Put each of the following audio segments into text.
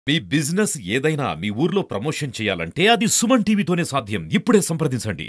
మీ business ఏదైనా మీ ఊర్లో promotion చేయాలంటే అది సుమన్ టీవీతోనే సాధ్యం ఇప్పుడే సంప్రదించండి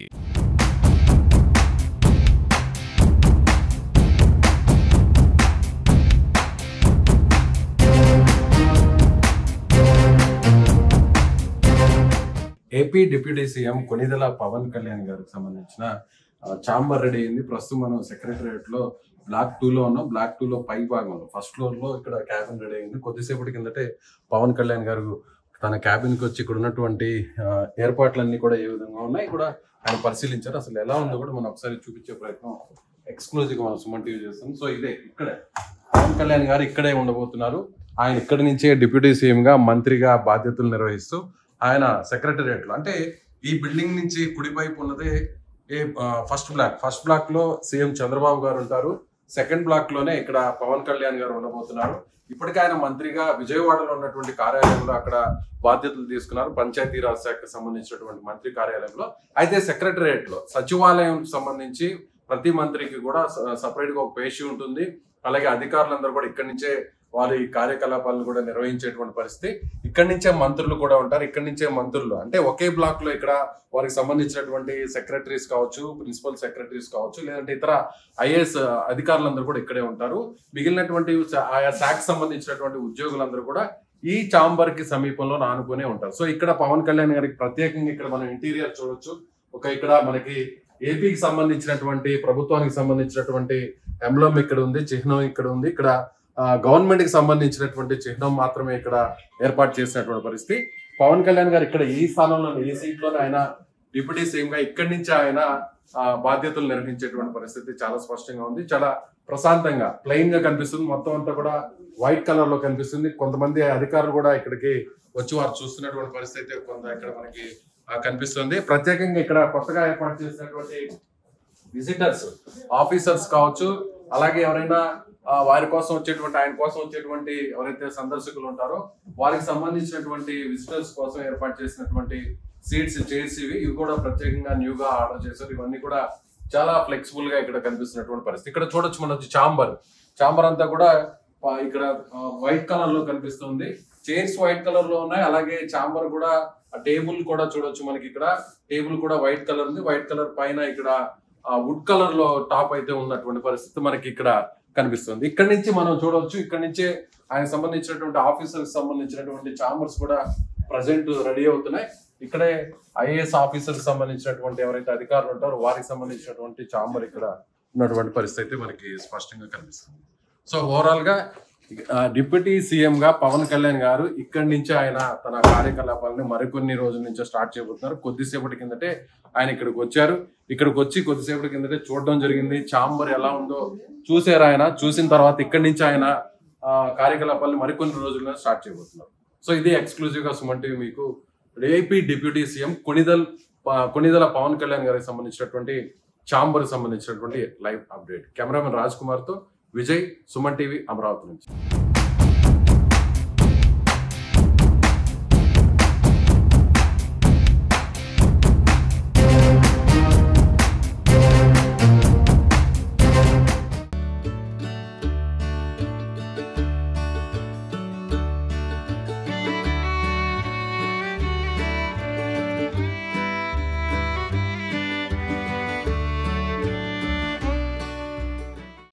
AP deputy CM Konidela Pawan Kalyan గారికి సంబంధించిన చాంబర్ రెడీ అయింది ప్రస్తుతం మనం సెక్రటరియట్ లో బ్లాక్ టూ లో ఉన్నాం బ్లాక్ టూ లో పై భాగంలో ఫస్ట్ ఫ్లోర్ లో ఇక్కడ క్యాబిన్ రెడీ అయింది కొద్దిసేపటి కిందటే పవన్ కళ్యాణ్ గారు తన క్యాబిన్ కి వచ్చి ఇక్కడ ఉన్నటువంటి ఆ, ఏర్పాట్లన్నీ కూడా ఏ విధంగా ఉన్నాయి కూడా ఆయన పరిశీలించారు అసలు ఎలా ఉందో కూడా మనం ఒకసారి చూపించే ప్రయత్నం ఎక్స్క్లూజివ్ గా మనం సుమన్ టీవీ చేస్తాం సో ఇదే ఇక్కడే పవన్ కళ్యాణ్ గారు ఇక్కడే ఉండబోతున్నారు ఆయన ఇక్కడి నుంచే డిప్యూటీ సీఎం గా మంత్రిగా బాధ్యతలు నిర్వహిస్తూ ఆయన సెక్రటరియట్ లో అంటే ఈ బిల్డింగ్ నుంచి కుడివైపు ఉన్నదే A first block first block లో సీఎం చంద్రబాబు గారు ఉంటారు సెకండ్ బ్లాక్ లోనే ఇక్కడ పవన్ కళ్యాణ్ గారు ఉండబోతున్నారు ఇప్పటికే ఆయన మంత్రిగా విజయవాడలో ఉన్నటువంటి కార్యాలయంలో అక్కడ బాధ్యతలు తీసుకున్నారు పంచాయతీరాజ్ శాఖకు సంబంధించినటువంటి మంత్రి కార్యాలయంలో అయితే సెక్రటరియట్ లో సచివాలయం సంబంధించి ప్రతి మంత్రికి కూడా సపరేట్ గా ఒక పేషి ఉంటుంది అలాగే అధికారులందరూ కూడా ఇక్కడి నుంచే వారి కార్యకలాపాలను కూడా నిర్వహించేటువంటి పరిస్థితి ఇక్కడి నుంచే మంత్రులు కూడా ఉంటారు ఇక్కడి నుంచే మంత్రులు అంటే ఒకే బ్లాక్ లో ఇక్కడ వారికి సంబంధించినటువంటి సెక్రటరీస్ కావచ్చు ప్రిన్సిపల్ సెక్రటరీస్ కావచ్చు లేదంటే ఇతర ఐఏఎస్ అధికారులందరూ కూడా ఇక్కడే ఉంటారు మిగిలినటువంటి స- ఆయా శాఖకు సంబంధించినటువంటి ఉద్యోగులందరూ కూడా ఈ చాంబర్ కి సమీపంలో ఆనుకునే ఉంటారు సో ఇక్కడ పవన్ కళ్యాణ్ గారికి ప్రత్యేకంగా ఇక్కడ మనం ఇంటీరియర్ చూడొచ్చు ఒక ఇక్కడ మనకి ఏపీకి సంబంధించినటువంటి ప్రభుత్వానికి సంబంధించినటువంటి ఎంబ్లమ్ ఇక్కడ ఉంది చిహ్నం ఇక్కడ ఉంది ఇక్కడ గవర్నమెంట్ కి సంబంధించినటువంటి చిహ్నం మాత్రమే ఇక్కడ ఏర్పాటు చేసినటువంటి పరిస్థితి పవన్ కళ్యాణ్ గారు ఇక్కడ ఈ స్థానంలో ఈ సీట్ లోనే ఆయన డిప్యూటీ సీఎం గా ఇక్కడి నుంచి ఆయన ఆ, బాధ్యతలు నిర్వహించేటువంటి పరిస్థితి చాలా స్పష్టంగా ఉంది చాలా ప్రశాంతంగా ప్లెయిన్ గా కనిపిస్తుంది మొత్తం అంతా కూడా వైట్ కలర్ లో కనిపిస్తుంది కొంతమంది అధికారులు కూడా ఇక్కడికి వచ్చి వారు చూస్తున్నటువంటి పరిస్థితి కొంత ఇక్కడ మనకి ఆ, కనిపిస్తుంది ప్రత్యేకంగా ఇక్కడ కొత్తగా ఏర్పాటు చేసినటువంటి విజిటర్స్ ఆఫీసర్స్ కావచ్చు అలాగే ఎవరైనా ఆ, వారి కోసం వచ్చేటువంటి ఆయన కోసం వచ్చేటువంటి ఎవరైతే సందర్శకులు ఉంటారో వారికి సంబంధించినటువంటి విజిటర్స్ కోసం ఏర్పాటు చేసినటువంటి సీట్స్ చైర్స్ ఇవి ఇవి కూడా ప్రత్యేకంగా న్యూగా ఆర్డర్ చేశారు ఇవన్నీ కూడా చాలా ఫ్లెక్సిబుల్ గా ఇక్కడ కనిపిస్తున్నటువంటి పరిస్థితి ఇక్కడ చూడొచ్చు మన చాంబర్ చాంబర్ అంతా కూడా ఆ, ఇక్కడ వైట్ కలర్ లో కనిపిస్తుంది చైర్స్ వైట్ కలర్ లో ఉన్నాయి అలాగే చాంబర్ కూడా టేబుల్ కూడా చూడొచ్చు మనకి ఇక్కడ టేబుల్ కూడా వైట్ కలర్ ఉంది వైట్ కలర్ పైన ఇక్కడ వుడ్ కలర్ లో టాప్ అయితే ఉన్నటువంటి పరిస్థితి మనకి ఇక్కడ కనిపిస్తుంది ఇక్కడ నుంచి మనం చూడవచ్చు ఇక్కడ నుంచే ఆయన సంబంధించినటువంటి ఆఫీసర్ సంబంధించినటువంటి చాంబర్స్ కూడా ప్రజెంట్ రెడీ అవుతున్నాయి ఇక్కడే ఐఏఎస్ ఆఫీసర్ సంబంధించినటువంటి ఎవరైతే అధికారులు ఉంటారో వారికి సంబంధించినటువంటి చాంబర్ ఇక్కడ ఉన్నటువంటి పరిస్థితి మనకి స్పష్టంగా కనిపిస్తుంది సో ఓవరాల్ గా ఆ, డిప్యూటీ సీఎం గా పవన్ కళ్యాణ్ గారు ఇక్కడి నుంచి ఆయన తన కార్యకలాపాలను మరికొన్ని రోజుల నుంచి స్టార్ట్ చేయబోతున్నారు కొద్దిసేపటి కిందటే ఆయన ఇక్కడికి వచ్చారు ఇక్కడికి వచ్చి కొద్దిసేపటి కిందటే చూడడం జరిగింది చాంబర్ ఎలా ఉందో చూసారు ఆయన చూసిన తర్వాత ఇక్కడి నుంచి ఆయన ఆ, కార్యకలాపాలను మరికొన్ని రోజుల్లో స్టార్ట్ చేయబోతున్నారు సో ఇది ఎక్స్క్లూజివ్ గా సుమన్ టీవీ మీకు ఏపీ డిప్యూటీ సీఎం కొనిదల్ ప- కొనిదల పవన్ కళ్యాణ్ గారికి సంబంధించినటువంటి చాంబర్ సంబంధించినటువంటి live update cameraman Raj Kumar తో విజయ్ సుమన్ టీవీ అమరావతి నుంచి